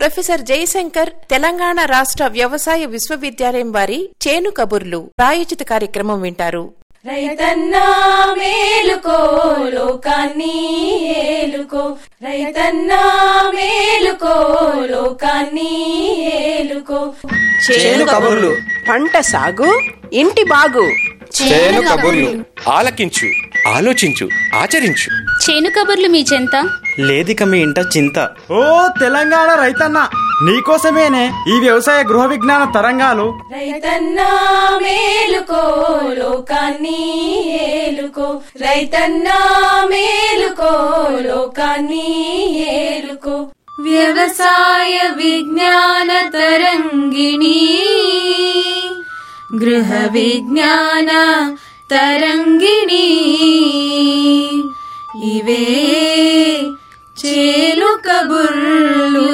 professor Jayashankar Telangana రాష్ట్ర వ్యవసాయ విశ్వవిద్యాలయం వారి చేను కబుర్లు ప్రాయోజిత కార్యక్రమం వింటారు రైతన్నా మేలుకో లోకాన్ని ఏలుకో రైతన్నా మేలుకో లోకాన్ని ఏలుకో చేను కబుర్లు పంట సాగు ఇంటి బాగు చేను కబుర్లు ఆలకించు ఆలోచించు ఆచరించు చేను కబుర్లు మీ చెంత లేదిక మీ ఇంట చింత ఓ తెలంగాణ రైతన్న నీకోసమేనే ఈ వ్యవసాయ గృహ విజ్ఞాన తరంగాలు రైతన్నా మేలుకో లోకాన్ని ఏలుకో రైతన్నా మేలుకో లోకాన్ని ఏలుకో వ్యవసాయ విజ్ఞాన తరంగిణి గృహ విజ్ఞాన తరంగిణి ఇవే చేలు కబుర్లు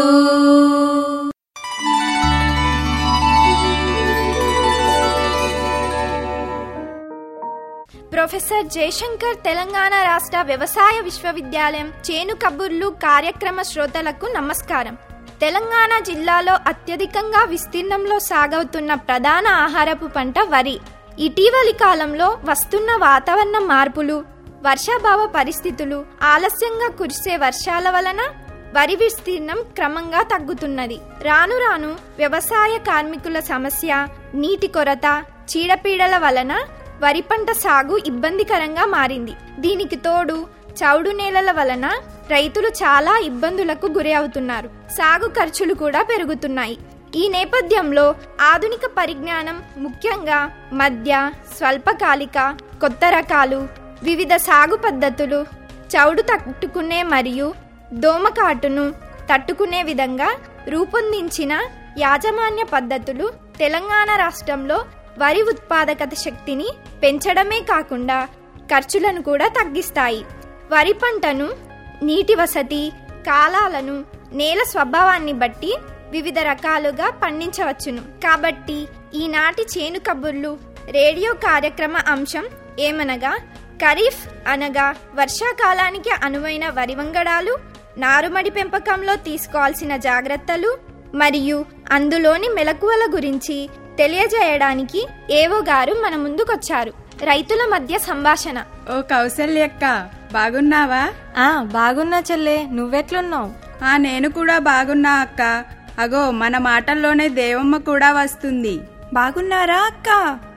ప్రొఫెసర్ జయశంకర్ తెలంగాణ రాష్ట్ర వ్యవసాయ విశ్వవిద్యాలయం చేను కబుర్లు కార్యక్రమ శ్రోతలకు నమస్కారం తెలంగాణ జిల్లాలో అత్యధికంగా విస్తీర్ణంలో సాగవుతున్న ప్రధాన ఆహారపు పంట వరి ఇటీవలి కాలంలో వస్తున్న వాతావరణ మార్పులు వర్షాభావ పరిస్థితులు ఆలస్యంగా కురిసే వర్షాల వలన వరి విస్తీర్ణం క్రమంగా తగ్గుతున్నది రాను రాను వ్యవసాయ కార్మికుల సమస్య నీటి కొరత చీడపీడల వలన వరి పంట సాగు ఇబ్బందికరంగా మారింది దీనికి తోడు చౌడు నేలల వలన రైతులు చాలా ఇబ్బందులకు గురి అవుతున్నారు సాగు ఖర్చులు కూడా పెరుగుతున్నాయి ఈ నేపథ్యంలో ఆధునిక పరిజ్ఞానం ముఖ్యంగా మధ్య స్వల్పకాలిక కొత్త రకాలు వివిధ సాగు పద్ధతులు చౌడు తట్టుకునే మరియు దోమకాటును తట్టుకునే విధంగా రూపొందించిన యాజమాన్య పద్ధతులు తెలంగాణ రాష్ట్రంలో వరి ఉత్పాదకత శక్తిని పెంచడమే కాకుండా ఖర్చులను కూడా తగ్గిస్తాయి వరి పంటను నీటి వసతి కాలాలను నేల స్వభావాన్ని బట్టి వివిధ రకాలుగా పండించవచ్చును కాబట్టి ఈనాటి చేను కబుర్లు రేడియో కార్యక్రమ అంశం ఏమనగా ఖరీఫ్ అనగా వర్షాకాలానికి అనువైన వరి వంగడాలు నారుమడి పెంపకంలో తీసుకోవాల్సిన జాగ్రత్తలు మరియు అందులోని మెలకువల గురించి తెలియజేయడానికి ఏవో గారు మన ముందుకొచ్చారు రైతుల మధ్య సంభాషణ ఓ కౌసల్యక్క బాగున్నావా ఆ బాగున్నా చెల్లే నువ్వెట్లున్నావు ఆ నేను కూడా బాగున్నా అక్క అగో మన మాటల్లోనే దేవమ్మ కూడా వస్తుంది బాగున్నారా అక్క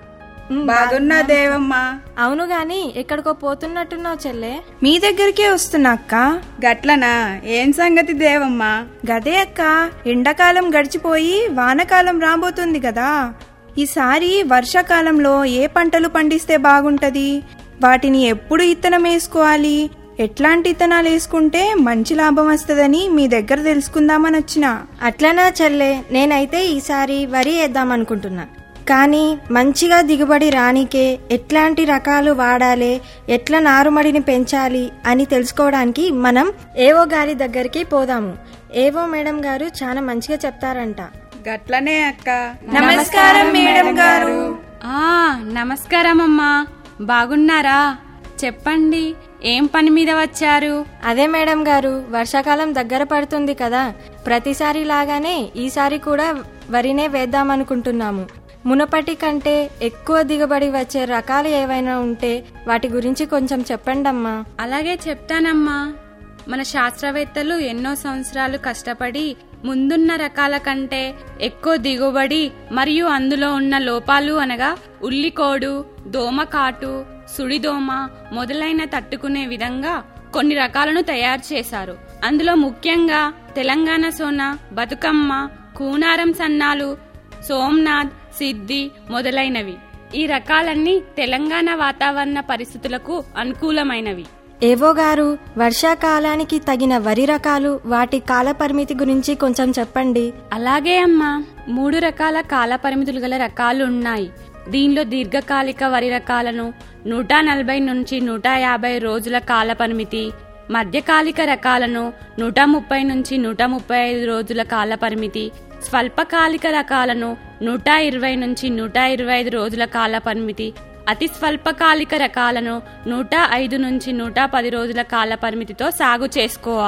బాగున్నా దేవమ్మ అవును గాని ఎక్కడికో పోతున్నట్టున్నావు చెల్లే మీ దగ్గరికే వస్తున్నా అక్క గట్లనా ఏం సంగతి దేవమ్మ గదే అక్క ఎండాకాలం గడిచిపోయి వానకాలం రాబోతుంది కదా ఈసారి వర్షాకాలంలో ఏ పంటలు పండిస్తే బాగుంటది వాటిని ఎప్పుడు ఇత్తనం వేసుకోవాలి ఎట్లాంటి ఇత్తనాలు వేసుకుంటే మంచి లాభం వస్తుందని మీ దగ్గర తెలుసుకుందామని వచ్చిన అట్లనా చెల్లే నేనైతే ఈసారి వరి వేద్దామనుకుంటున్నా కానీ మంచిగా దిగుబడి రానికే ఎట్లాంటి రకాలు వాడాలి ఎట్లా నారుమడిని పెంచాలి అని తెలుసుకోవడానికి మనం ఏవో గారి దగ్గరికి పోదాము ఏవో మేడం గారు చాలా మంచిగా చెప్తారంట గట్లనే అక్క నమస్కారం మేడం గారు ఆ నమస్కారం అమ్మా బాగున్నారా చెప్పండి ఏం పని మీద వచ్చారు అదే మేడం గారు వర్షాకాలం దగ్గర పడుతుంది కదా ప్రతిసారి లాగానే ఈసారి కూడా వరినే వేద్దామనుకుంటున్నాము మునపటి కంటే ఎక్కువ దిగుబడి వచ్చే రకాలు ఏవైనా ఉంటే వాటి గురించి కొంచెం చెప్పండమ్మా అలాగే చెప్తానమ్మా మన శాస్త్రవేత్తలు ఎన్నో సంవత్సరాలు కష్టపడి ముందున్న రకాల కంటే ఎక్కువ దిగుబడి మరియు అందులో ఉన్న లోపాలు అనగా ఉల్లికోడు దోమకాటు సుడిదోమ మొదలైన తట్టుకునే విధంగా కొన్ని రకాలను తయారు చేశారు అందులో ముఖ్యంగా తెలంగాణ సోన బతుకమ్మ కూనారం సన్నాలు సోమ్నాథ్ సిద్ధి మొదలైనవి ఈ రకాలన్నీ తెలంగాణ వాతావరణ పరిస్థితులకు అనుకూలమైనవి ఏవో గారు వర్షాకాలానికి తగిన వరి రకాలు వాటి కాల పరిమితి గురించి కొంచెం చెప్పండి అలాగే అమ్మా మూడు రకాల కాల పరిమితులు గల రకాలు ఉన్నాయి దీనిలో దీర్ఘకాలిక వరి రకాలను నూట నలభై నుంచి నూట యాభై రోజుల కాల పరిమితి మధ్యకాలిక రకాలను నూట ముప్పై నుంచి నూట ముప్పై ఐదు రోజుల కాల పరిమితి స్వల్పకాలిక రకాలను నూట ఇరవై నుంచి నూట ఇరవై ఐదు రోజుల కాల పరిమితి అతి స్వల్పకాలిక రకాలను నూట ఐదు నుంచి నూట పది రోజుల కాల పరిమితితో సాగు చేసుకోవాలి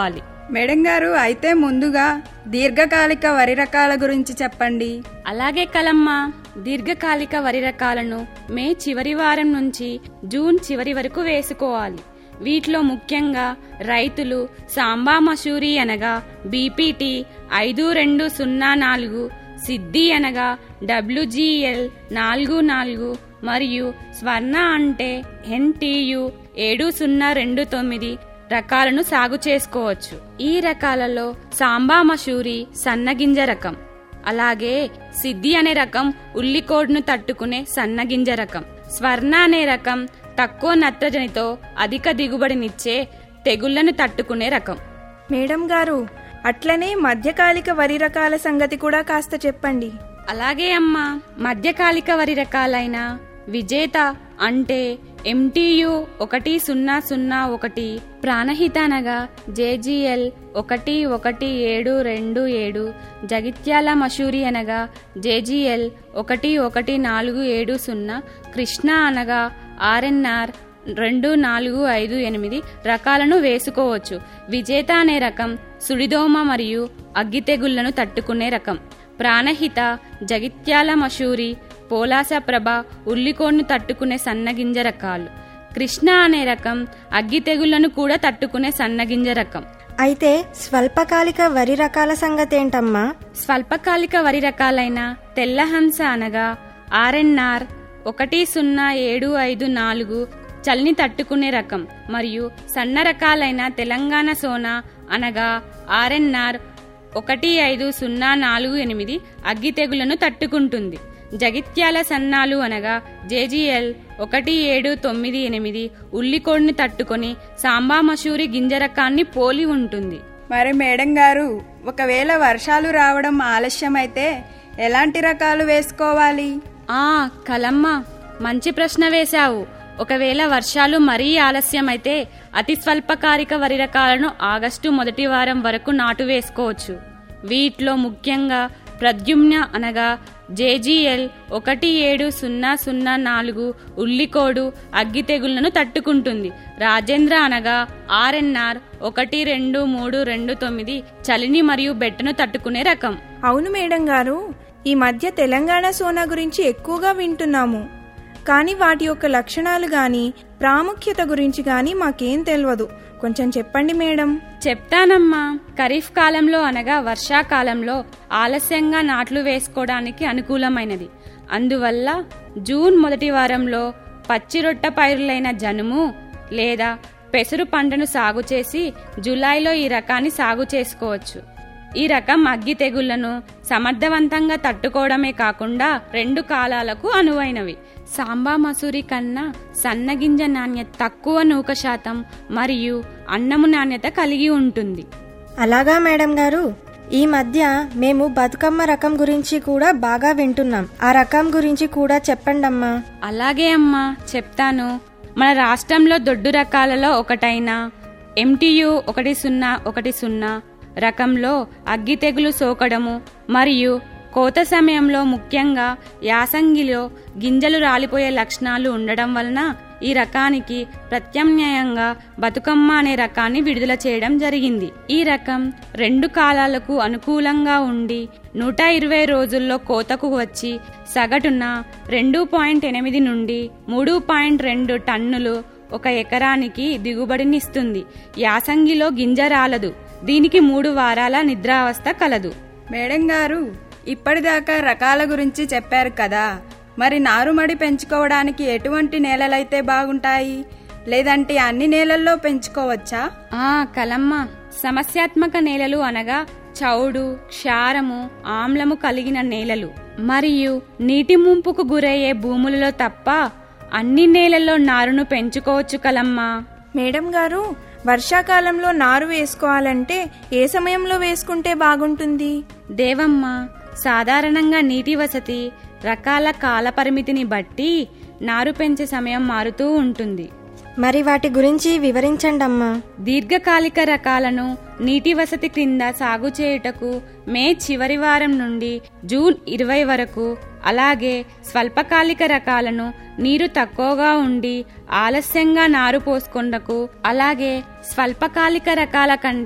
మేడం గారు అయితే ముందుగా దీర్ఘకాలిక వరి రకాల గురించి చెప్పండి అలాగే కలమ్మ దీర్ఘకాలిక వరి రకాలను మే చివరి వారం నుంచి జూన్ చివరి వరకు వేసుకోవాలి వీటిలో ముఖ్యంగా రైతులు సాంబా మసూరి అనగా బీపీటీ ఐదు రెండు సున్నా నాలుగు సిద్ధి అనగా డబ్ల్యూజీఎల్ నాలుగు నాలుగు మరియు స్వర్ణ అంటే ఎన్టీయు ఏడు సున్నా రెండు తొమ్మిది రకాలను సాగు చేసుకోవచ్చు ఈ రకాలలో సాంబా మసూరి సన్నగింజ రకం అలాగే సిద్ధి అనే రకం ఉల్లికోడ్ను తట్టుకునే సన్నగింజ రకం స్వర్ణ అనే రకం తక్కువ నత్రజనితో అధిక దిగుబడినిచ్చే తెగుళ్లను తట్టుకునే రకం మేడం గారు అట్లనే మధ్యకాలిక వరి రకాల సంగతి కూడా కాస్త చెప్పండి అలాగే అమ్మా మధ్యకాలిక వరి రకాలైన విజేత అంటే ఎంటీయు ఒకటి సున్నా సున్నా ఒకటి ప్రాణహిత అనగా జేజీఎల్ ఒకటి ఒకటి ఏడు రెండు ఏడు జగిత్యాల మషూరి అనగా జేజీఎల్ ఒకటి ఒకటి నాలుగు ఏడు సున్నా కృష్ణ అనగా ఆర్ఎన్ఆర్ రెండు నాలుగు ఐదు ఎనిమిది రకాలను వేసుకోవచ్చు విజేత అనే రకం సుడిదోమ మరియు అగ్గి తెగుళ్లను తట్టుకునే రకం ప్రాణహిత జగిత్యాల మషూరి పోలాస ప్రభ ఉల్లికోడ్ను తట్టుకునే సన్నగింజ రకాలు కృష్ణ అనే రకం అగ్గి తెగుళ్లను కూడా తట్టుకునే సన్నగింజ రకం అయితే స్వల్పకాలిక వరి రకాల సంగతేంటమ్మా స్వల్పకాలిక వరి రకాలైన తెల్లహంస అనగా ఆర్ఎన్ఆర్ ఒకటి సున్నా ఏడు ఐదు నాలుగు చలిని తట్టుకునే రకం మరియు సన్న రకాలైన తెలంగాణ సోనా అనగా ఆర్ఎన్ఆర్ ఒకటి ఐదు సున్నా నాలుగు ఎనిమిది అగ్గి తెగులను తట్టుకుంటుంది జగిత్యాల సన్నాలు అనగా జేజీఎల్ ఒకటి ఏడు తొమ్మిది ఎనిమిది ఉల్లికోడ్ని తట్టుకొని సాంబా మసూరి గింజ రకాన్ని పోలి ఉంటుంది మరి మేడం గారు ఒకవేళ వర్షాలు రావడం ఆలస్యమైతే ఎలాంటి రకాలు వేసుకోవాలి ఆ కలమ్మ మంచి ప్రశ్న వేశావు ఒకవేళ వర్షాలు మరీ ఆలస్యమైతే అతి స్వల్పకాలిక వరి రకాలను ఆగస్టు మొదటి వారం వరకు నాటు వేసుకోవచ్చు వీటిలో ముఖ్యంగా ప్రద్యుమ్న అనగా జేజీఎల్ ఒకటి ఏడు సున్నా సున్నా నాలుగు ఉల్లికోడు అగ్గి తెగుళ్లను తట్టుకుంటుంది రాజేంద్ర అనగా ఆర్ఎన్ఆర్ ఒకటి రెండు మూడు రెండు తొమ్మిది చలిని మరియు బెట్టను తట్టుకునే రకం అవును మేడం గారు ఈ మధ్య తెలంగాణ సోనా గురించి ఎక్కువగా వింటున్నాము కానీ వాటి యొక్క లక్షణాలు గాని ప్రాముఖ్యత గురించి గాని మాకేం తెలియదు కొంచెం చెప్పండి మేడం చెప్తానమ్మా ఖరీఫ్ కాలంలో అనగా వర్షాకాలంలో ఆలస్యంగా నాట్లు వేసుకోవడానికి అనుకూలమైనది అందువల్ల జూన్ మొదటి వారంలో పచ్చిరొట్ట పైరులైన జనుము లేదా పెసరు పంటను సాగు చేసి జూలైలో ఈ రకాన్ని సాగు చేసుకోవచ్చు ఈ రకం అగ్గి తెగుళ్లను సమర్థవంతంగా తట్టుకోవడమే కాకుండా రెండు కాలాలకు అనువైనవి సాంబా మసూరి కన్నా సన్నగింజ నాణ్యత తక్కువ నూక శాతం మరియు అన్నము నాణ్యత కలిగి ఉంటుంది అలాగా మేడం గారు ఈ మధ్య మేము బతుకమ్మ రకం గురించి కూడా బాగా వింటున్నాం ఆ రకం గురించి కూడా చెప్పండమ్మా అలాగే అమ్మా చెప్తాను మన రాష్ట్రంలో దొడ్డు రకాలలో ఒకటైన ఎంటీయు ఒకటి సున్నా ఒకటి సున్నా రకంలో అగ్గి తెగులు సోకడము మరియు కోత సమయంలో ముఖ్యంగా యాసంగిలో గింజలు రాలిపోయే లక్షణాలు ఉండడం వలన ఈ రకానికి ప్రత్యామ్నాయంగా బతుకమ్మ అనే రకాన్ని విడుదల చేయడం జరిగింది ఈ రకం రెండు కాలాలకు అనుకూలంగా ఉండి నూట ఇరవై రోజుల్లో కోతకు వచ్చి సగటున రెండు పాయింట్ ఎనిమిది నుండి మూడు పాయింట్ రెండు టన్నులు ఒక ఎకరానికి దిగుబడినిస్తుంది యాసంగిలో గింజ రాలదు దీనికి మూడు వారాల నిద్రావస్థ కలదు మేడం గారు ఇప్పటిదాకా రకాల గురించి చెప్పారు కదా మరి నారుమడి పెంచుకోవడానికి ఎటువంటి నేలలైతే బాగుంటాయి లేదంటే అన్ని నేలల్లో పెంచుకోవచ్చా ఆ కలమ్మ సమస్యాత్మక నేలలు అనగా చౌడు క్షారము ఆమ్లము కలిగిన నేలలు మరియు నీటి ముంపుకు గురయ్యే భూములలో తప్ప అన్ని నేలల్లో నారును పెంచుకోవచ్చు కలమ్మా మేడం గారు వర్షాకాలంలో నారు వేసుకోవాలంటే ఏ సమయంలో వేసుకుంటే బాగుంటుంది దేవమ్మ సాధారణంగా నీటి వసతి రకాల కాల పరిమితిని బట్టి నారు పెంచే సమయం మారుతూ ఉంటుంది మరి వాటి గురించి వివరించండమ్మా దీర్ఘకాలిక రకాలను నీటి వసతి క్రింద సాగు చేయుటకు మే చివరి వారం నుండి జూన్ ఇరవై వరకు అలాగే స్వల్పకాలిక రకాలను నీరు తక్కువగా ఉండి ఆలస్యంగా నారు పోసుకొండకు అలాగే స్వల్పకాలిక రకాల కంటే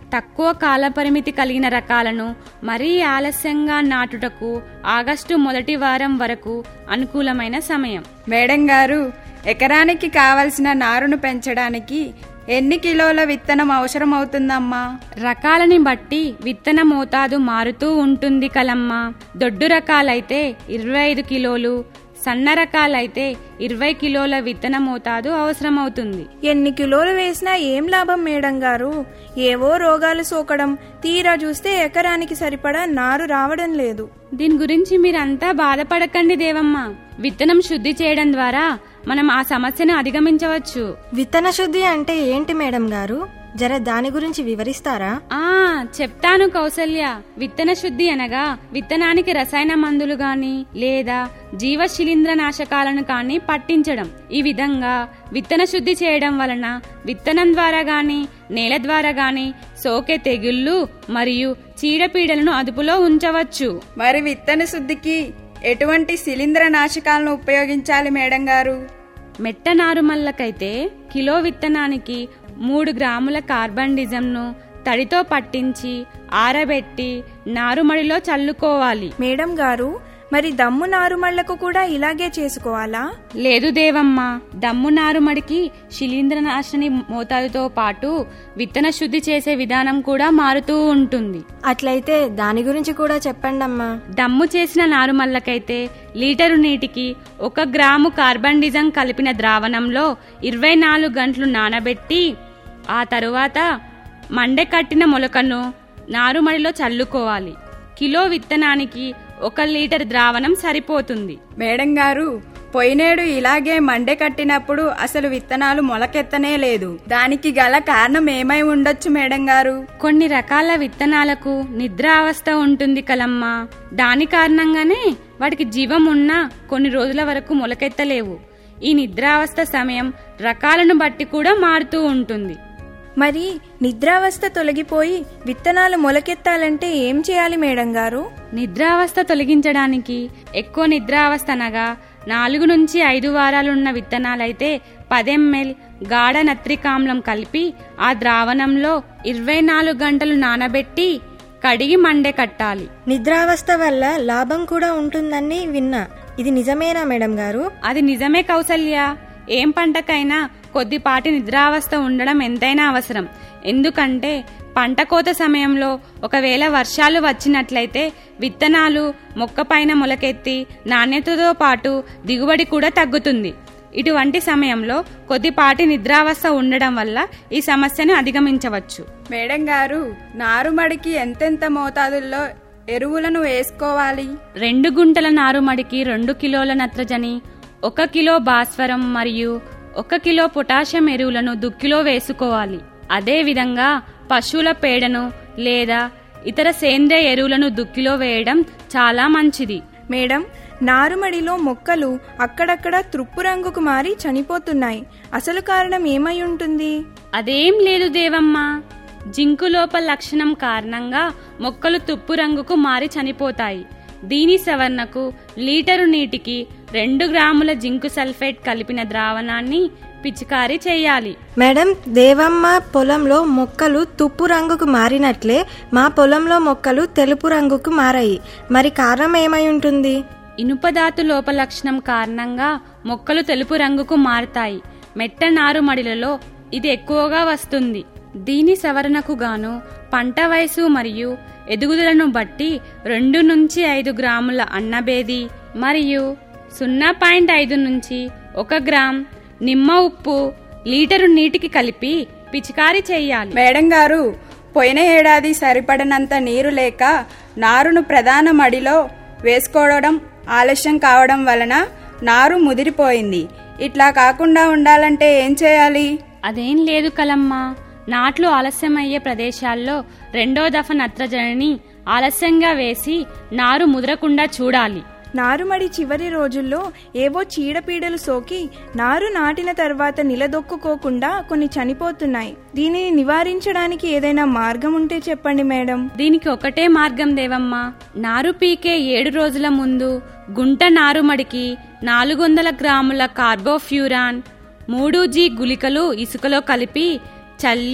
తక్కువ కాలపరిమితి కలిగిన రకాలను మరీ ఆలస్యంగా నాటుటకు ఆగస్టు మొదటి వారం వరకు అనుకూలమైన సమయం మేడం గారు ఎకరానికి కావలసిన నారును పెంచడానికి ఎన్ని కిలోల విత్తనం అవసరం అవుతుందమ్మా రకాలని బట్టి విత్తన మోతాదు మారుతూ ఉంటుంది కలమ్మా దొడ్డు రకాలైతే ఇరవై ఐదు కిలోలు సన్న రకాలైతే ఇరవై కిలోల విత్తన మోతాదు అవసరమవుతుంది ఎన్ని కిలోలు వేసినా ఏం లాభం మేడం గారు ఏవో రోగాలు సోకడం తీరా చూస్తే ఎకరానికి సరిపడా నారు రావడం లేదు దీని గురించి మీరంతా బాధపడకండి దేవమ్మ విత్తనం శుద్ధి చేయడం ద్వారా మనం ఆ సమస్యను అధిగమించవచ్చు విత్తన శుద్ధి అంటే ఏంటి మేడం గారు జర దాని గురించి వివరిస్తారా ఆ చెప్తాను కౌసల్య విత్తన శుద్ధి అనగా విత్తనానికి రసాయన మందులు గాని లేదా జీవ శిలీంద్ర నాశకాలను కానీ పట్టించడం ఈ విధంగా విత్తన శుద్ధి చేయడం వలన విత్తనం ద్వారా గాని నేల ద్వారా గాని సోకే తెగుళ్ళు మరియు చీడపీడలను అదుపులో ఉంచవచ్చు మరి విత్తన శుద్ధికి ఎటువంటి శిలీంద్ర నాశకాలను ఉపయోగించాలి మేడం గారు మెట్ట నారుమల్లకైతే కిలో విత్తనానికి మూడు గ్రాముల కార్బన్ డిజంను తడితో పట్టించి ఆరబెట్టి నారుమడిలో చల్లుకోవాలి మేడం గారు మరి దమ్ము నారుమళ్లకు కూడా ఇలాగే చేసుకోవాలా లేదు దేవమ్మ దమ్ము నారుమడికి శిలీంద్రనాశని మోతాదుతో పాటు విత్తన శుద్ధి చేసే విధానం కూడా మారుతూ ఉంటుంది అట్లయితే దాని గురించి కూడా చెప్పండమ్మా దమ్ము చేసిన నారుమల్లకైతే లీటరు నీటికి ఒక గ్రాము కార్బన్ డిజం కలిపిన ద్రావణంలో ఇరవై నాలుగు గంటలు నానబెట్టి ఆ తరువాత మండె కట్టిన మొలకను నారుమడిలో చల్లుకోవాలి కిలో విత్తనానికి ఒక లీటర్ ద్రావణం సరిపోతుంది మేడం గారు పోయినేడు ఇలాగే మండే కట్టినప్పుడు అసలు విత్తనాలు మొలకెత్తనే లేదు దానికి గల కారణం ఏమై ఉండొచ్చు మేడం గారు కొన్ని రకాల విత్తనాలకు నిద్రావస్థ ఉంటుంది కలమ్మా దాని కారణంగానే వాటికి జీవం ఉన్నా కొన్ని రోజుల వరకు మొలకెత్తలేవు ఈ నిద్రావస్థ సమయం రకాలను బట్టి కూడా మారుతూ ఉంటుంది మరి నిద్రావస్థ తొలగిపోయి విత్తనాలు మొలకెత్తాలంటే ఏం చేయాలి మేడం గారు నిద్రావస్థ తొలగించడానికి ఎక్కువ నిద్రావస్థ అనగా నాలుగు నుంచి ఐదు వారాలున్న విత్తనాలైతే పదెంఎల్ గాఢ నత్రికామ్లం కలిపి ఆ ద్రావణంలో ఇరవై నాలుగు గంటలు నానబెట్టి కడిగి మండే కట్టాలి నిద్రావస్థ వల్ల లాభం కూడా ఉంటుందని విన్నా ఇది నిజమేనా మేడం గారు అది నిజమే కౌసల్య ఏం పంటకైనా కొద్దిపాటి నిద్రావస్థ ఉండడం ఎంతైనా అవసరం ఎందుకంటే పంట కోత సమయంలో ఒకవేళ వర్షాలు వచ్చినట్లయితే విత్తనాలు మొక్కపైన మొలకెత్తి నాణ్యతతో పాటు దిగుబడి కూడా తగ్గుతుంది ఇటువంటి సమయంలో కొద్దిపాటి నిద్రావస్థ ఉండడం వల్ల ఈ సమస్యను అధిగమించవచ్చు మేడం గారు నారుమడికి ఎంతెంత మోతాదుల్లో ఎరువులను వేసుకోవాలి రెండు గుంటల నారుమడికి రెండు కిలోల నత్రజని ఒక కిలో భాస్వరం మరియు ఒక కిలో పొటాషియం ఎరువులను దుక్కిలో వేసుకోవాలి అదే విధంగా పశువుల పేడను లేదా ఇతర సేంద్రియ ఎరువులను దుక్కిలో వేయడం చాలా మంచిది మేడం నారుమడిలో మొక్కలు అక్కడక్కడ త్రుప్పు రంగుకు మారి చనిపోతున్నాయి అసలు కారణం ఏమై ఉంటుంది అదేం లేదు దేవమ్మ జింకు లోప లక్షణం కారణంగా మొక్కలు తుప్పు రంగుకు మారి చనిపోతాయి దీని సవరణకు లీటరు నీటికి రెండు గ్రాముల జింకు సల్ఫేట్ కలిపిన ద్రావణాన్ని పిచికారీ చేయాలి మేడం దేవమ్మ పొలంలో మొక్కలు తుప్పు రంగుకు మారినట్లే మా పొలంలో మొక్కలు తెలుపు రంగుకు మారాయి మరి కారణం ఏమై ఉంటుంది ఇనుపధాతు లోప లక్షణం కారణంగా మొక్కలు తెలుపు రంగుకు మారతాయి మెట్ట నారుమడిలలో ఇది ఎక్కువగా వస్తుంది దీని సవరణకు గాను పంట వయసు మరియు ఎదుగుదలను బట్టి రెండు నుంచి ఐదు గ్రాముల అన్నబేది మరియు సున్నా పాయింట్ ఐదు నుంచి ఒక గ్రామ్ నిమ్మ ఉప్పు లీటరు నీటికి కలిపి పిచికారీ చేయాలి మేడం గారు పోయిన ఏడాది సరిపడనంత నీరు లేక నారును ప్రధాన మడిలో వేసుకోవడం ఆలస్యం కావడం వలన నారు ముదిరిపోయింది ఇట్లా కాకుండా ఉండాలంటే ఏం చేయాలి అదేం లేదు కలమ్మా నాట్లు ఆలస్యమయ్యే ప్రదేశాల్లో రెండో దఫ నత్రజనిని ఆలస్యంగా వేసి నారు ముదరకుండా చూడాలి నారుమడి చివరి రోజుల్లో ఏవో చీడపీడలు సోకి నారు నాటిన తర్వాత నిలదొక్కుకోకుండా కొన్ని చనిపోతున్నాయి దీనిని నివారించడానికి ఏదైనా మార్గం ఉంటే చెప్పండి మేడం దీనికి ఒకటే మార్గం దేవమ్మ నారు పీకే ఏడు రోజుల ముందు గుంట నారుమడికి నాలుగు వందల గ్రాముల కార్బోఫ్యూరాన్ మూడు జీ గుళికలు ఇసుకలో కలిపి చల్లి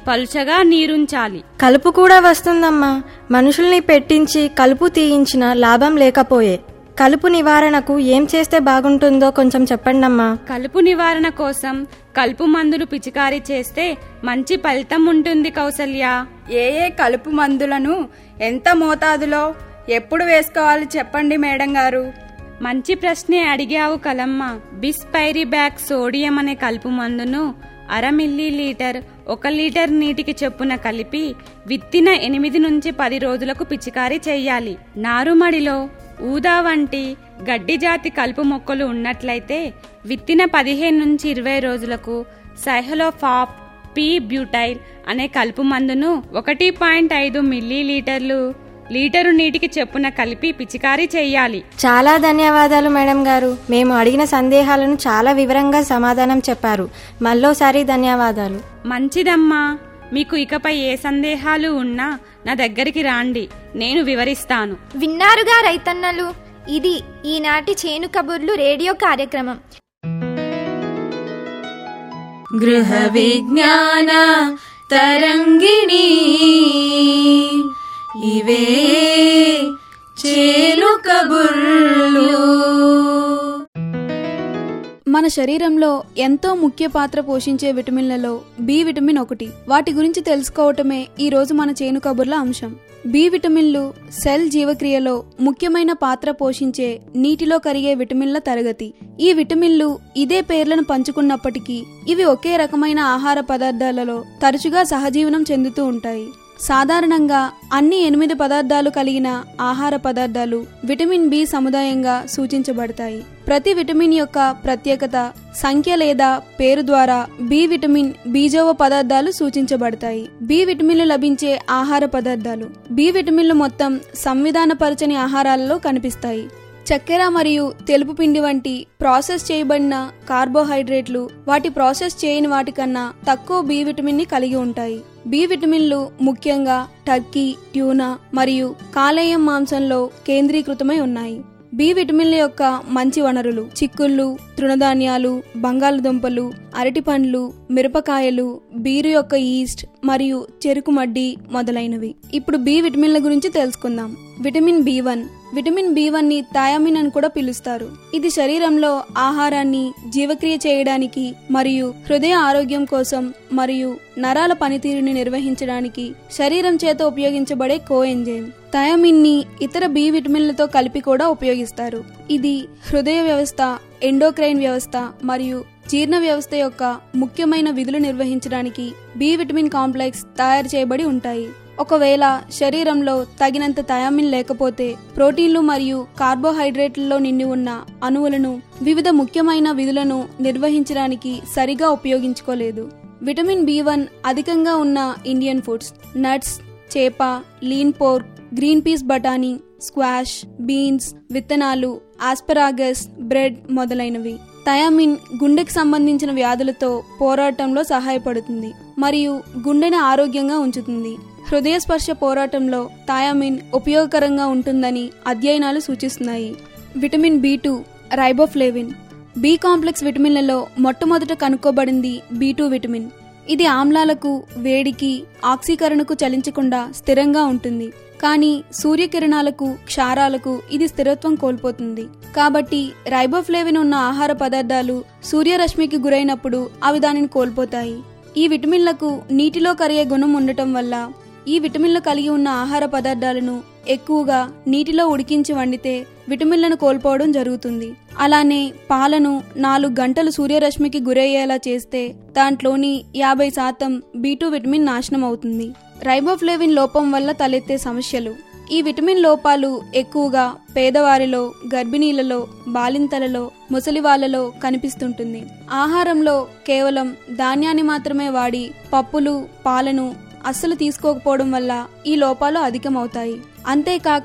పలుచగా నీరుంచాలి కలుపు కూడా వస్తుందమ్మా మనుషుల్ని పెట్టించి కలుపు తీయించిన లాభం లేకపోయే కలుపు నివారణకు ఏం చేస్తే బాగుంటుందో కొంచెం చెప్పండమ్మా కలుపు నివారణ కోసం కలుపు మందులు పిచికారీ చేస్తే మంచి ఫలితం ఉంటుంది కౌసల్య ఏ ఏ కలుపు మందులను ఎంత మోతాదులో ఎప్పుడు వేసుకోవాలి చెప్పండి మేడం గారు మంచి ప్రశ్నే అడిగావు కలమ్మ బిస్పైరిబ్యాక్ సోడియం అనే కలుపు మందును అర మిల్లీ లీటర్ ఒక లీటర్ నీటికి చొప్పున కలిపి విత్తిన ఎనిమిది నుంచి పది రోజులకు పిచికారీ చేయాలి నారుమడిలో ఊదా వంటి గడ్డి జాతి కలుపు మొక్కలు ఉన్నట్లయితే విత్తిన పదిహేను నుంచి ఇరవై రోజులకు సైహలోఫాప్ పీ బ్యూటైల్ అనే కలుపు మందును ఒకటి పాయింట్ ఐదు మిల్లీ లీటర్లు లీటరు నీటికి చెప్పున కలిపి పిచికారీ చేయాలి చాలా ధన్యవాదాలు మేడం గారు మేము అడిగిన సందేహాలను చాలా వివరంగా సమాధానం చెప్పారు మళ్ళోసారి ధన్యవాదాలు మంచిదమ్మా మీకు ఇకపై ఏ సందేహాలు ఉన్నా నా దగ్గరికి రాండి నేను వివరిస్తాను విన్నారుగా రైతన్నలు ఇది ఈనాటి చేను కబుర్లు రేడియో కార్యక్రమం గృహ విజ్ఞాన తరంగిణి ఇవే చేలు కబుర్లు మన శరీరంలో ఎంతో ముఖ్య పాత్ర పోషించే విటమిన్లలో బి విటమిన్ ఒకటి వాటి గురించి తెలుసుకోవటమే ఈ రోజు మన చేను కబుర్ల అంశం బి విటమిన్లు సెల్ జీవక్రియలో ముఖ్యమైన పాత్ర పోషించే నీటిలో కరిగే విటమిన్ల తరగతి ఈ విటమిన్లు ఇదే పేర్లను పంచుకున్నప్పటికీ ఇవి ఒకే రకమైన ఆహార పదార్థాలలో తరచుగా సహజీవనం చెందుతూ ఉంటాయి సాధారణంగా అన్ని ఎనిమిది పదార్థాలు కలిగిన ఆహార పదార్థాలు విటమిన్ బి సముదాయంగా సూచించబడతాయి ప్రతి విటమిన్ యొక్క ప్రత్యేకత సంఖ్య లేదా పేరు ద్వారా బి విటమిన్ బీజోవ పదార్థాలు సూచించబడతాయి బి విటమిన్లు లభించే ఆహార పదార్థాలు బి విటమిన్లు మొత్తం సంవిధానపరచని ఆహారాలలో కనిపిస్తాయి చక్కెర మరియు తెలుపు పిండి వంటి ప్రాసెస్ చేయబడిన కార్బోహైడ్రేట్లు వాటి ప్రాసెస్ చేయని వాటికన్నా తక్కువ బి విటమిన్ ని కలిగి ఉంటాయి బి విటమిన్లు ముఖ్యంగా టర్కీ ట్యూనా మరియు కాలేయం మాంసంలో కేంద్రీకృతమై ఉన్నాయి బి విటమిన్ల యొక్క మంచి వనరులు చిక్కుళ్ళు తృణధాన్యాలు బంగాళదుంపలు అరటి పండ్లు మిరపకాయలు బీరు యొక్క ఈస్ట్ మరియు చెరుకు మడ్డి మొదలైనవి ఇప్పుడు బి విటమిన్ల గురించి తెలుసుకుందాం vitamin B one vitamin B one ని థయామిన్ అని కూడా పిలుస్తారు ఇది శరీరంలో ఆహారాన్ని జీవక్రియ చేయడానికి మరియు హృదయ ఆరోగ్యం కోసం మరియు నరాల పనితీరుని నిర్వహించడానికి శరీరం చేత ఉపయోగించబడే కో ఎంజైమ్ థయామిన్ ని ఇతర బి విటమిన్లతో కలిపి కూడా ఉపయోగిస్తారు ఇది హృదయ వ్యవస్థ ఎండోక్రైన్ వ్యవస్థ మరియు జీర్ణ వ్యవస్థ యొక్క ముఖ్యమైన విధులు నిర్వహించడానికి బి విటమిన్ కాంప్లెక్స్ తయారు చేయబడి ఉంటాయి ఒకవేళ శరీరంలో తగినంత థయామిన్ లేకపోతే ప్రోటీన్లు మరియు కార్బోహైడ్రేట్లలో నిండి ఉన్న అణువులను వివిధ ముఖ్యమైన విధులను నిర్వహించడానికి సరిగా ఉపయోగించుకోలేదు విటమిన్ బి వన్ అధికంగా ఉన్న ఇండియన్ ఫుడ్స్ నట్స్ చేప లీన్ పోర్క్ గ్రీన్ పీస్ బఠానీ స్క్వాష్ బీన్స్ విత్తనాలు ఆస్పరాగస్ బ్రెడ్ మొదలైనవి థయామిన్ గుండెకి సంబంధించిన వ్యాధులతో పోరాటంలో సహాయపడుతుంది మరియు గుండెని ఆరోగ్యంగా ఉంచుతుంది హృదయ స్పర్శ పోరాటంలో థయామిన్ ఉపయోగకరంగా ఉంటుందని అధ్యయనాలు సూచిస్తున్నాయి vitamin B two riboflavin B complex విటమిన్లలో మొట్టమొదట కనుక్కోబడింది బి టూ విటమిన్ ఇది ఆమ్లాలకు వేడికి ఆక్సీకరణకు చలించకుండా స్థిరంగా ఉంటుంది కానీ సూర్యకిరణాలకు క్షారాలకు ఇది స్థిరత్వం కోల్పోతుంది కాబట్టి రైబోఫ్లేవిన్ ఉన్న ఆహార పదార్థాలు సూర్యరశ్మికి గురైనప్పుడు అవి దానిని కోల్పోతాయి ఈ విటమిన్లకు నీటిలో కరిగే గుణం ఉండటం వల్ల ఈ విటమిన్లు కలిగి ఉన్న ఆహార పదార్థాలను ఎక్కువగా నీటిలో ఉడికించి వండితే విటమిన్లను కోల్పోవడం జరుగుతుంది అలానే పాలను నాలుగు గంటలు సూర్యరశ్మికి గురయ్యేలా చేస్తే దాంట్లోని యాభై శాతం బీటూ విటమిన్ నాశనం అవుతుంది రైబోఫ్లేవిన్ లోపం వల్ల తలెత్తే సమస్యలు ఈ విటమిన్ లోపాలు ఎక్కువగా పేదవారిలో గర్భిణీలలో బాలింతలలో ముసలివాళ్లలో కనిపిస్తుంటుంది ఆహారంలో కేవలం ధాన్యాన్ని మాత్రమే వాడి పప్పులు పాలను అస్సలు తీసుకోకపోవడం వల్ల ఈ లోపాలు అధికమవుతాయి అంతేకాక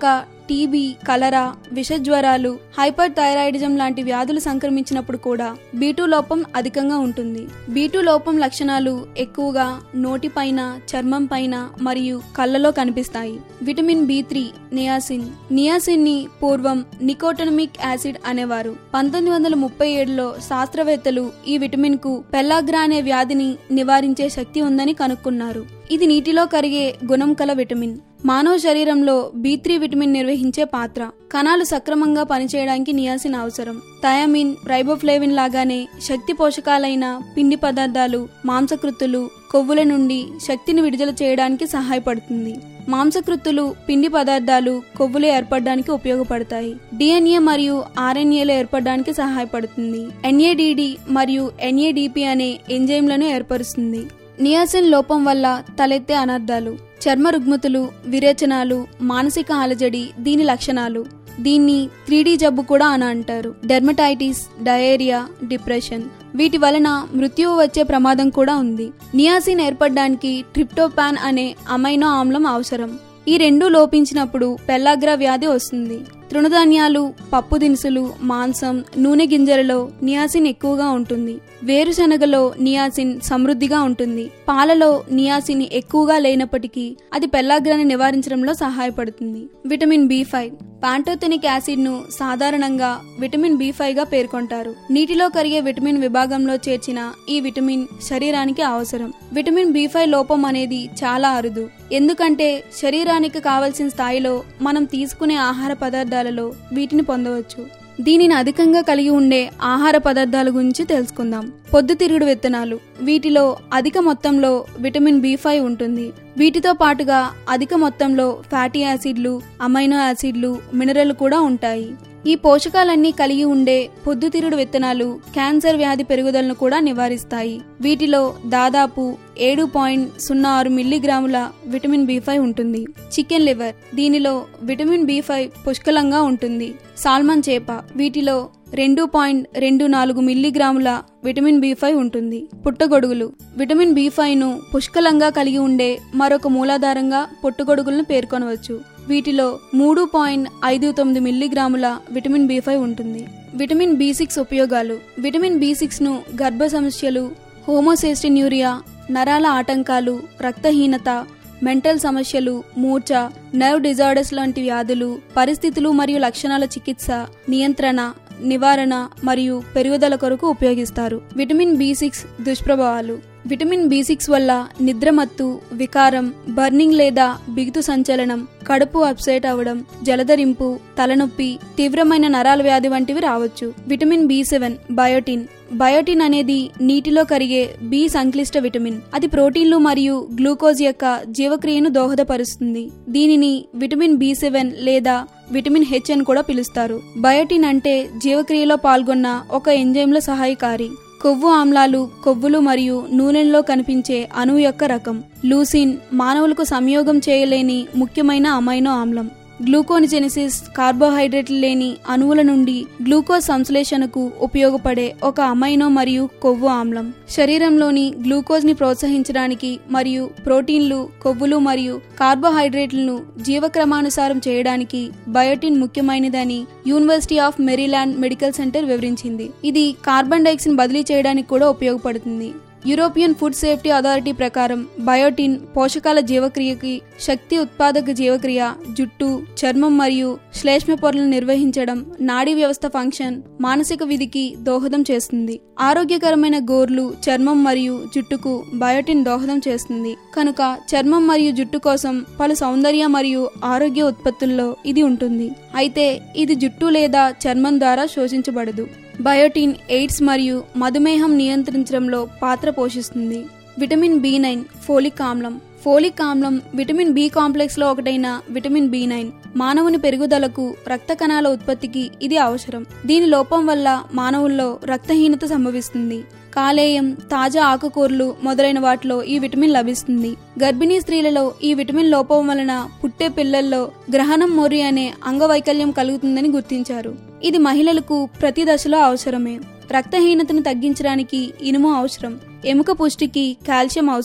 టీబీ కలరా విషజ్వరాలు హైపర్ థైరాయిడిజం లాంటి వ్యాధులు సంక్రమించినప్పుడు కూడా బీటూ లోపం అధికంగా ఉంటుంది బీటూ లోపం లక్షణాలు ఎక్కువగా నోటిపైన చర్మం పైన మరియు కళ్ళలో కనిపిస్తాయి vitamin B three niacin niacin ని పూర్వం నికోటనమిక్ యాసిడ్ అనేవారు పంతొమ్మిది వందల ముప్పై ఏడులో శాస్త్రవేత్తలు ఈ విటమిన్ కు పెల్లాగ్రా అనే వ్యాధిని నివారించే శక్తి ఉందని కనుక్కున్నారు ఇది నీటిలో కరిగే గుణం కల విటమిన్ మానవ శరీరంలో బి త్రీ విటమిన్ నిర్వహించే పాత్ర కణాలు సక్రమంగా పనిచేయడానికి నియాసిన్ అవసరం థయామిన్ రైబోఫ్లేవిన్ లాగానే శక్తి పోషకాలైన పిండి పదార్థాలు మాంసకృత్తులు కొవ్వుల నుండి శక్తిని విడుదల చేయడానికి సహాయపడుతుంది మాంసకృత్తులు పిండి పదార్థాలు కొవ్వులు ఏర్పడడానికి ఉపయోగపడతాయి డిఎన్ఏ మరియు ఆర్ఎన్ఏలు ఏర్పడడానికి సహాయపడుతుంది ఎన్ఏడిడి మరియు ఎన్ఏడిపి అనే ఎంజైమ్లను ఏర్పరుస్తుంది నియాసిన్ లోపం వల్ల తలెత్తే అనర్థాలు చర్మ రుగ్మతులు విరేచనాలు మానసిక అలజడి దీని లక్షణాలు దీన్ని త్రీడీ జబ్బు కూడా అని అంటారు డెర్మటైటిస్ డయేరియా డిప్రెషన్ వీటి వలన మృత్యువు వచ్చే ప్రమాదం కూడా ఉంది నియాసిన్ ఏర్పడడానికి ట్రిప్టోపాన్ అనే అమైనో ఆమ్లం అవసరం ఈ రెండూ లోపించినప్పుడు పెల్లాగ్రా వ్యాధి వస్తుంది తృణధాన్యాలు పప్పు దినుసులు మాంసం నూనె గింజలలో నియాసిన్ ఎక్కువగా ఉంటుంది వేరుశనగలో నియాసిన్ సమృద్ధిగా ఉంటుంది పాలలో నియాసిన్ ఎక్కువగా లేనప్పటికీ అది పెల్లాగ్రాన్ని నివారించడంలో సహాయపడుతుంది vitamin B five pantothenic acid ను సాధారణంగా విటమిన్ బి ఫైవ్ గా పేర్కొంటారు నీటిలో కరిగే విటమిన్ విభాగంలో చేర్చిన ఈ విటమిన్ శరీరానికి అవసరం విటమిన్ బి ఫైవ్ లోపం అనేది చాలా అరుదు ఎందుకంటే శరీరానికి కావలసిన స్థాయిలో మనం తీసుకునే ఆహార పదార్థాలలో వీటిని పొందవచ్చు దీనిని అధికంగా కలిగి ఉండే ఆహార పదార్థాల గురించి తెలుసుకుందాం పొద్దుతిరుగుడు విత్తనాలు వీటిలో అధిక మొత్తంలో విటమిన్ బి ఫైవ్ ఉంటుంది వీటితో పాటుగా అధిక మొత్తంలో ఫ్యాటీ యాసిడ్లు అమైనో యాసిడ్లు మినరల్ కూడా ఉంటాయి ఈ పోషకాలన్నీ కలిగి ఉండే పొద్దుతిరుడు విత్తనాలు క్యాన్సర్ వ్యాధి పెరుగుదలను కూడా నివారిస్తాయి వీటిలో దాదాపు ఏడు పాయింట్ సున్నా ఆరు మిల్లీగ్రాముల విటమిన్ బి ఫైవ్ ఉంటుంది చికెన్ లివర్ దీనిలో విటమిన్ బి ఫైవ్ పుష్కలంగా ఉంటుంది సాల్మన్ చేప వీటిలో రెండు పాయింట్ రెండు నాలుగు మిల్లీగ్రాముల విటమిన్ బి ఫైవ్ ఉంటుంది పుట్టగొడుగులు విటమిన్ బి ఫైవ్ ను పుష్కలంగా కలిగి ఉండే మరొక మూలాధారంగా పుట్టగొడుగులను పేర్కొనవచ్చు వీటిలో మూడు పాయింట్ ఐదు తొమ్మిది మిల్లీగ్రాముల విటమిన్ బి ఫైవ్ ఉంటుంది విటమిన్ బి సిక్స్ ఉపయోగాలు విటమిన్ బి సిక్స్ ను గర్భ సమస్యలు హోమోసేస్టిన్యూరియా నరాల ఆటంకాలు రక్తహీనత మెంటల్ సమస్యలు మూర్ఛ నర్వ్ డిజార్డర్స్ లాంటి వ్యాధులు పరిస్థితులు మరియు లక్షణాల చికిత్స నియంత్రణ నివారణ మరియు పెరుగుదల కొరకు ఉపయోగిస్తారు విటమిన్ బి సిక్స్ దుష్ప్రభావాలు విటమిన్ బి సిక్స్ వల్ల నిద్రమత్తు వికారం బర్నింగ్ లేదా బిగుతు సంచలనం కడుపు అప్సెట్ అవడం జలధరింపు తలనొప్పి తీవ్రమైన నరాల వ్యాధి వంటివి రావచ్చు vitamin B seven biotin biotin అనేది నీటిలో కరిగే బి సంక్లిష్ట విటమిన్ అది ప్రోటీన్లు మరియు గ్లూకోజ్ యొక్క జీవక్రియను దోహదపరుస్తుంది దీనిని విటమిన్ బి సెవెన్ లేదా విటమిన్ హెచ్ అని కూడా పిలుస్తారు బయోటిన్ అంటే జీవక్రియలో పాల్గొన్న ఒక ఎంజైమ్ల సహాయకారి కొవ్వు ఆమ్లాలు కొవ్వులు మరియు నూనెల్లో కనిపించే అణువు యొక్క రకం లూసిన్ మానవులకు సంయోగం చేయలేని ముఖ్యమైన అమైనో ఆమ్లం గ్లూకోనిజెనిసిస్ కార్బోహైడ్రేట్లు లేని అణువుల నుండి గ్లూకోజ్ సంశ్లేషణకు ఉపయోగపడే ఒక అమైనో మరియు కొవ్వు ఆమ్లం శరీరంలోని గ్లూకోజ్ ని ప్రోత్సహించడానికి మరియు ప్రోటీన్లు కొవ్వులు మరియు కార్బోహైడ్రేట్లను జీవక్రమానుసారం చేయడానికి బయోటిన్ ముఖ్యమైనదని university of Maryland medical centre వివరించింది ఇది కార్బన్ డైఆక్సైడ్ బదిలీ చేయడానికి కూడా ఉపయోగపడుతుంది యూరోపియన్ ఫుడ్ సేఫ్టీ అథారిటీ ప్రకారం బయోటిన్ పోషకాల జీవక్రియకి శక్తి ఉత్పాదక జీవక్రియ జుట్టు చర్మం మరియు శ్లేష్మ పొరలను నిర్వహించడం నాడీ వ్యవస్థ ఫంక్షన్ మానసిక విధికి దోహదం చేస్తుంది ఆరోగ్యకరమైన గోర్లు చర్మం మరియు జుట్టుకు బయోటిన్ దోహదం చేస్తుంది కనుక చర్మం మరియు జుట్టు కోసం పలు సౌందర్య మరియు ఆరోగ్య ఉత్పత్తుల్లో ఇది ఉంటుంది అయితే ఇది జుట్టు లేదా చర్మం ద్వారా శోషించబడదు బయోటిన్ ఎయిడ్స్ మరియు మధుమేహం నియంత్రించడంలో పాత్ర పోషిస్తుంది విటమిన్ బి నైన్ ఫోలిక్ ఆమ్లం ఫోలిక్ ఆమ్లం విటమిన్ బి కాంప్లెక్స్ లో ఒకటైన విటమిన్ బి నైన్ మానవుని పెరుగుదలకు రక్త కణాల ఉత్పత్తికి ఇది అవసరం దీని లోపం వల్ల మానవుల్లో రక్తహీనత సంభవిస్తుంది కాలేయం తాజా ఆకుకూరలు మొదలైన వాటిలో ఈ విటమిన్ లభిస్తుంది గర్భిణీ స్త్రీలలో ఈ విటమిన్ లోపం వలన పుట్టే పిల్లల్లో గ్రహణం మొరి అనే అంగవైకల్యం కలుగుతుందని గుర్తించారు ఇది మహిళలకు ప్రతి దశలో అవసరమే రక్తహీనతను తగ్గించడానికి ఇనుము అవసరం ఎముక పుష్టికి కాల్షియం అవసరం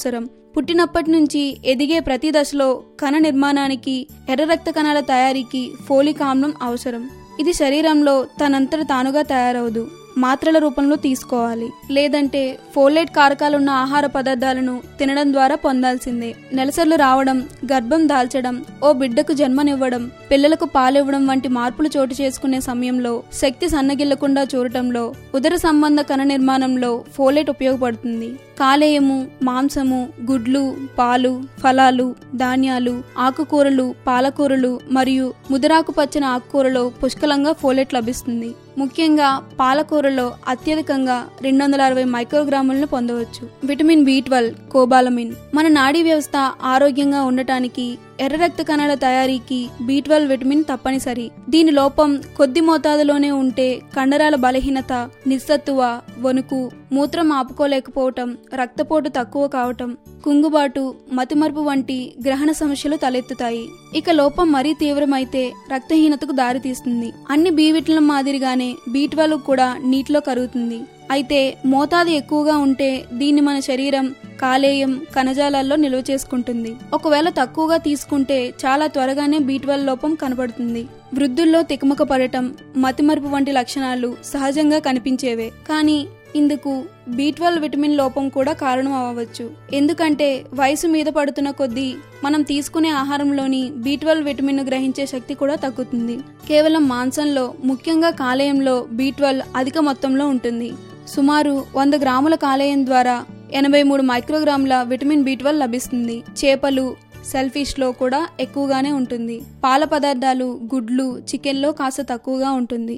పుట్టినప్పటి నుంచి ఎదిగే ప్రతి దశలో కణ నిర్మాణానికి ఎర్ర రక్త కణాల తయారీకి ఫోలిక్ ఆమ్లం అవసరం ఇది శరీరంలో తనంతట తానుగా తయారవదు మాత్రల రూపంలో తీసుకోవాలి లేదంటే ఫోలేట్ కారకాలున్న ఆహార పదార్థాలను తినడం ద్వారా పొందాల్సిందే నెలసర్లు రావడం గర్భం దాల్చడం ఓ బిడ్డకు జన్మనివ్వడం పిల్లలకు పాలివ్వడం వంటి మార్పులు చోటు చేసుకునే సమయంలో శక్తి సన్నగిల్లకుండా చూడటంలో ఉదర సంబంధ కణ నిర్మాణంలో ఫోలేట్ ఉపయోగపడుతుంది కాలేయము మాంసము గుడ్లు పాలు ఫలాలు ధాన్యాలు ఆకుకూరలు పాలకూరలు మరియు ముదురాకు పచ్చని ఆకుకూరలో పుష్కలంగా ఫోలేట్ లభిస్తుంది ముఖ్యంగా పాలకూరలో అత్యధికంగా రెండు వందల అరవై మైక్రోగ్రాములను పొందవచ్చు విటమిన్ బి ట్వెల్వ్ కోబాలమిన్ మన నాడీ వ్యవస్థ ఆరోగ్యంగా ఉండటానికి ఎర్ర రక్త కణాల తయారీకి బి ట్వెల్వ్ విటమిన్ తప్పనిసరి దీని లోపం కొద్ది మోతాదులోనే ఉంటే కండరాల బలహీనత నిస్సత్తువ వణుకు మూత్రం ఆపుకోలేకపోవటం రక్తపోటు తక్కువ కావటం కుంగుబాటు మతిమరుపు వంటి గ్రహణ సమస్యలు తలెత్తుతాయి ఇక లోపం మరీ తీవ్రమైతే రక్తహీనతకు దారితీస్తుంది అన్ని బి విటమిన్ మాదిరిగానే బి ట్వెల్వ్ కూడా నీటిలో కరుగుతుంది అయితే మోతాదు ఎక్కువగా ఉంటే దీన్ని మన శరీరం కాలేయం కణజాలాల్లో నిల్వ చేసుకుంటుంది ఒకవేళ తక్కువగా తీసుకుంటే చాలా త్వరగానే బి ట్వెల్వ్ లోపం కనపడుతుంది వృద్ధుల్లో తికమక పడటం మతిమరుపు వంటి లక్షణాలు సహజంగా కనిపించేవే కానీ ఇందుకు బి ట్వెల్వ్ విటమిన్ లోపం కూడా కారణం అవ్వవచ్చు ఎందుకంటే వయసు మీద పడుతున్న కొద్దీ మనం తీసుకునే ఆహారంలోని బి ట్వెల్వ్ విటమిన్ గ్రహించే శక్తి కూడా తగ్గుతుంది కేవలం మాంసంలో ముఖ్యంగా కాలేయంలో బి ట్వెల్వ్ అధిక మొత్తంలో ఉంటుంది సుమారు వంద గ్రాముల కాలేయం ద్వారా ఎనభై మూడు మైక్రోగ్రాముల విటమిన్ బి ట్వెల్వ్ లభిస్తుంది చేపలు సెల్ఫిష్ లో కూడా ఎక్కువగానే ఉంటుంది పాల పదార్థాలు గుడ్లు చికెన్లో కాస్త తక్కువగా ఉంటుంది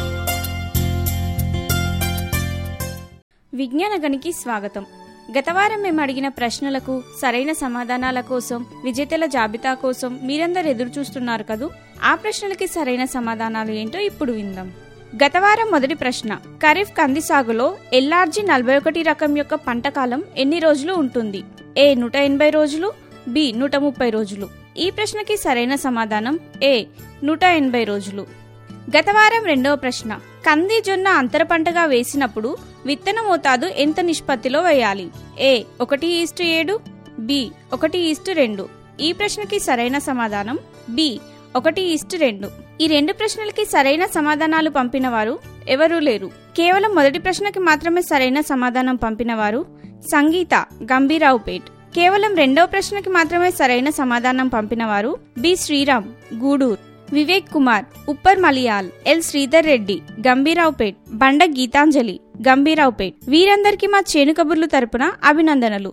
విజ్ఞాన గనికి స్వాగతం గత వారం మేము అడిగిన ప్రశ్నలకు సరైన సమాధానాల కోసం విజేతల జాబితా కోసం మీరందరు ఎదురు చూస్తున్నారు కదూ ఆ ప్రశ్నలకి సరైన సమాధానాలు ఏంటో ఇప్పుడు విందాం గత వారం మొదటి ప్రశ్న ఖరీఫ్ కంది సాగులో ఎల్ఆర్జీ నలభై ఒకటి రకం యొక్క పంట కాలం ఎన్ని రోజులు ఉంటుంది ఏ నూట ఎనభై రోజులు బి నూట ముప్పై రోజులు ఈ ప్రశ్నకి సరైన సమాధానం ఏ నూట ఎనభై రోజులు గత వారం రెండవ ప్రశ్న కంది జొన్న అంతర పంటగా వేసినప్పుడు విత్తన మోతాదు ఎంత నిష్పత్తిలో వేయాలి ఏ ఒకటి ఈస్టు ఏడు బి ఒకటి ఈస్టు రెండు ఈ ప్రశ్నకి సరైన సమాధానం బి ఒకటి ఈస్టు రెండు ఈ రెండు ప్రశ్నలకి సరైన సమాధానాలు పంపిన వారు ఎవరూ లేరు కేవలం మొదటి ప్రశ్నకి మాత్రమే సరైన సమాధానం పంపిన వారు సంగీత గంభీరావుపేట్ కేవలం రెండవ ప్రశ్నకి మాత్రమే సరైన సమాధానం పంపిన వారు బి శ్రీరామ్ గూడూర్ వివేక్ కుమార్ ఉప్పర్ మలియాల్ ఎల్ శ్రీధర్ రెడ్డి గంభీరావుపేట్ బండ గీతాంజలి గంభీరావుపేట్ వీరందరికీ మా చేను కబుర్లు తరపున అభినందనలు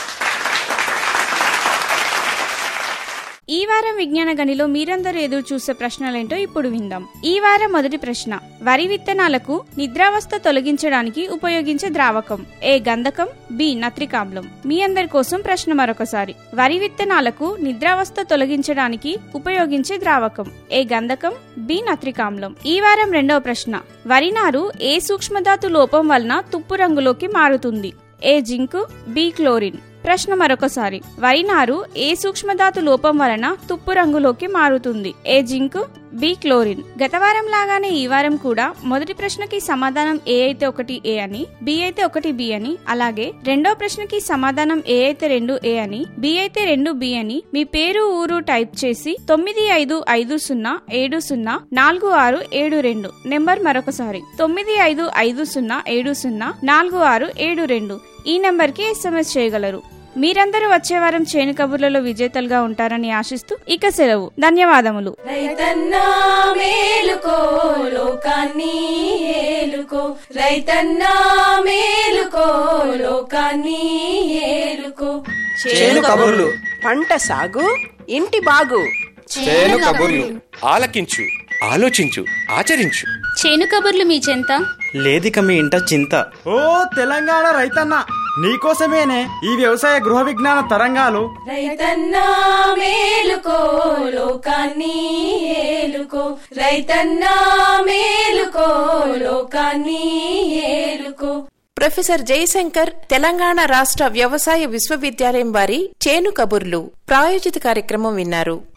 ఈ వారం విజ్ఞాన గనిలో మీరందరూ ఎదురు చూసే ప్రశ్నలేంటో ఇప్పుడు విందాం ఈ వారం మొదటి ప్రశ్న వరి విత్తనాలకు నిద్రావస్థ తొలగించడానికి ఉపయోగించే ద్రావకం ఏ గంధకం బి నత్రికామ్లం మీ అందరి కోసం ప్రశ్న మరొకసారి వరి విత్తనాలకు నిద్రావస్థ తొలగించడానికి ఉపయోగించే ద్రావకం ఏ గంధకం బి నత్రికామ్లం ఈ వారం రెండవ ప్రశ్న వరి నారు ఏ సూక్ష్మధాతు లోపం వలన తుప్పు రంగులోకి మారుతుంది ఏ జింకు బి క్లోరిన్ ప్రశ్న మరొకసారి వరి నారు ఏ సూక్ష్మధాతు లోపం వలన తుప్పు రంగులోకి మారుతుంది ఏ జింక్ బి క్లోరిన్ గత వారం లాగానే ఈ వారం కూడా మొదటి ప్రశ్నకి సమాధానం ఏ అయితే ఒకటి ఏ అని బి అయితే ఒకటి బి అని అలాగే రెండో ప్రశ్నకి సమాధానం ఏ అయితే రెండు ఏ అని బి అయితే రెండు బి అని మీ పేరు ఊరు టైప్ చేసి తొమ్మిది ఐదు ఐదు సున్నా ఏడు సున్నా నాలుగు ఆరు ఏడు రెండు నెంబర్ మరొకసారి తొమ్మిది ఐదు ఐదు సున్నా ఏడు సున్నా నాలుగు ఆరు ఏడు రెండు ఈ నెంబర్కి ఎస్ఎంఎస్ చేయగలరు మీరందరూ వచ్చే వారం చేను కబుర్లలో విజేతలుగా ఉంటారని ఆశిస్తూ ఇక సెలవు ధన్యవాదములు రైతన్నా మేలుకో లోకాన్ని ఏలుకో రైతన్నా మేలుకో లోకాన్ని ఏలుకో చేను కబుర్లు పంట సాగు ఇంటి బాగు చేను కబుర్లు ఆలకించు ఆలోచించు ఆచరించు చేను కబుర్లు మీ చెంత లేదిక మీ ఇంట చింత ఓ తెలంగాణ రైతన్న నీకోసమేనే ఈ వ్యవసాయ గృహ విజ్ఞాన తరంగాలు రైతన్నా మేలుకో లోకాన్ని ఏలుకో రైతన్నా మేలుకో లోకాన్ని ఏలుకో ప్రొఫెసర్ జయశంకర్ తెలంగాణ రాష్ట్ర వ్యవసాయ విశ్వవిద్యాలయం వారి చేను కబుర్లు ప్రాయోజిత కార్యక్రమం విన్నారు